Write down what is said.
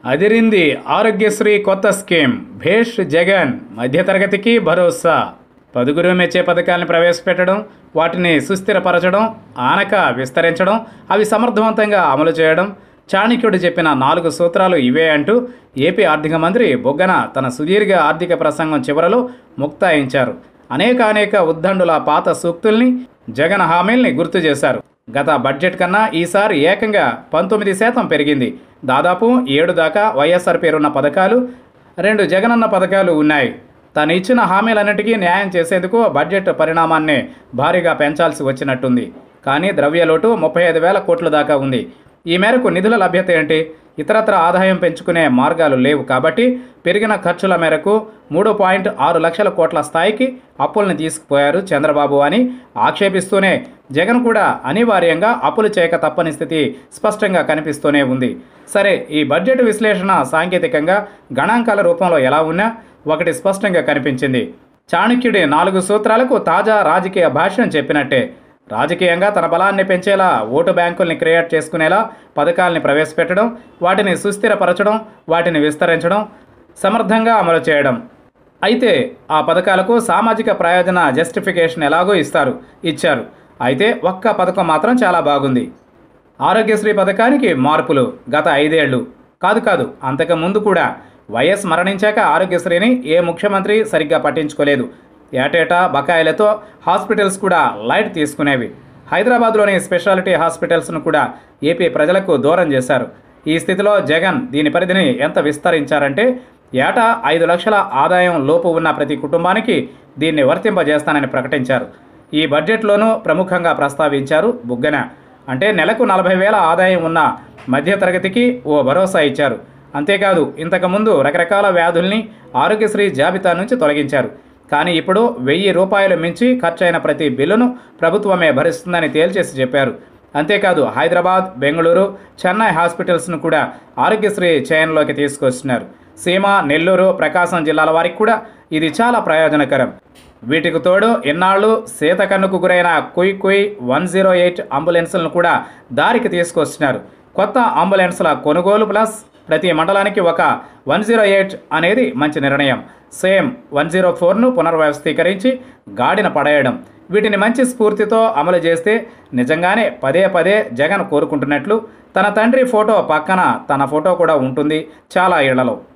అదిరింది ఆరోగ్యశ్రీ కొత్త స్కీమ్ భేష్ జగన్ మధ్యతరగతికి భరోసా పదుగురు మెచ్చే పథకాలను ప్రవేశపెట్టడం వాటిని సుస్థిరపరచడం ఆనక విస్తరించడం అవి సమర్థవంతంగా అమలు చేయడం చాణక్యుడు చెప్పిన నాలుగు సూత్రాలు ఇవే అంటూ ఏపీ ఆర్థిక మంత్రి బొగ్గన తన సుదీర్ఘ ఆర్థిక ప్రసంగం చివరలో ముక్తాయించారు అనేక అనేక ఉద్దండుల పాత సూక్తుల్ని జగన్ హామీల్ని గుర్తు చేశారు గత బడ్జెట్ కన్నా ఈసారి ఏకంగా పంతొమ్మిది శాతం పెరిగింది దాదాపు ఏడు దాకా వైఎస్ఆర్ పేరున్న పథకాలు రెండు జగనన్న పథకాలు ఉన్నాయి తాను ఇచ్చిన హామీలన్నిటికీ న్యాయం చేసేందుకు బడ్జెట్ పరిణామాన్ని భారీగా పెంచాల్సి వచ్చినట్టుంది కానీ ద్రవ్యలోటు ముప్పై ఐదు వేల కోట్ల దాకా ఉంది ఈ మేరకు నిధుల లభ్యత ఏంటి ఇతరత్ర ఆదాయం పెంచుకునే మార్గాలు లేవు కాబట్టి పెరిగిన ఖర్చుల మేరకు మూడు పాయింట్ ఆరు లక్షల కోట్ల స్థాయికి అప్పుల్ని తీసుకుపోయారు చంద్రబాబు అని ఆక్షేపిస్తూనే జగన్ కూడా అనివార్యంగా అప్పులు చేయక తప్పని స్థితి స్పష్టంగా కనిపిస్తూనే ఉంది సరే ఈ బడ్జెట్ విశ్లేషణ సాంకేతికంగా గణాంకాల రూపంలో ఎలా ఉన్నా ఒకటి స్పష్టంగా కనిపించింది చాణక్యుడి నాలుగు సూత్రాలకు తాజా రాజకీయ భాష్యం చెప్పినట్టే రాజకీయంగా తన బలాన్ని పెంచేలా ఓటు బ్యాంకుల్ని క్రియేట్ చేసుకునేలా పథకాల్ని ప్రవేశపెట్టడం వాటిని సుస్థిరపరచడం వాటిని విస్తరించడం సమర్థంగా అమలు చేయడం అయితే ఆ పథకాలకు సామాజిక ప్రయోజన జస్టిఫికేషన్ ఎలాగో ఇస్తారు ఇచ్చారు అయితే ఒక్క పథకం మాత్రం చాలా బాగుంది ఆరోగ్యశ్రీ పథకానికి మార్పులు గత ఐదేళ్లు కాదు కాదు అంతకు ముందు కూడా వైఎస్ మరణించాక ఆరోగ్యశ్రీని ఏ ముఖ్యమంత్రి సరిగ్గా పట్టించుకోలేదు ఏటేటా బకాయిలతో హాస్పిటల్స్ కూడా లైట్ తీసుకునేవి హైదరాబాద్లోని స్పెషాలిటీ హాస్పిటల్స్ను కూడా ఏపీ ప్రజలకు దూరం చేశారు ఈ స్థితిలో జగన్ దీని పరిధిని ఎంత విస్తరించారంటే ఏటా ఐదు లక్షల ఆదాయం లోపు ఉన్న ప్రతి కుటుంబానికి దీన్ని వర్తింపజేస్తానని ప్రకటించారు ఈ బడ్జెట్లోనూ ప్రముఖంగా ప్రస్తావించారు బుగ్గన అంటే నెలకు నలభై వేల ఆదాయం ఉన్న మధ్యతరగతికి ఓ భరోసా ఇచ్చారు అంతేకాదు ఇంతకుముందు రకరకాల వ్యాధుల్ని ఆరోగ్యశ్రీ జాబితా నుంచి తొలగించారు కానీ ఇప్పుడు వెయ్యి రూపాయలు మించి ఖర్చయిన ప్రతి బిల్లును ప్రభుత్వమే భరిస్తుందని తేల్చేసి చెప్పారు అంతేకాదు హైదరాబాద్ బెంగళూరు చెన్నై హాస్పిటల్స్ను కూడా ఆరోగ్యశ్రీ చయన్లోకి తీసుకొస్తున్నారు సీమ నెల్లూరు ప్రకాశం జిల్లాల వారికి కూడా ఇది చాలా ప్రయోజనకరం వీటికి తోడు ఇన్నాళ్ళు సీతకన్నుకు గురైన కుయ్ కుయ్ వన్ జీరో ఎయిట్ అంబులెన్సులను కూడా దారికి తీసుకొస్తున్నారు కొత్త అంబులెన్సుల కొనుగోలు ప్లస్ ప్రతి మండలానికి ఒక వన్ జీరో ఎయిట్ అనేది మంచి నిర్ణయం సేమ్ వన్ జీరో ఫోర్ను పునర్వ్యవస్థీకరించి గాడిన పడేయడం వీటిని మంచి స్ఫూర్తితో అమలు చేస్తే నిజంగానే పదే పదే జగన్ కోరుకుంటున్నట్లు తన తండ్రి ఫోటో పక్కన తన ఫోటో కూడా ఉంటుంది చాలా ఇళ్లలో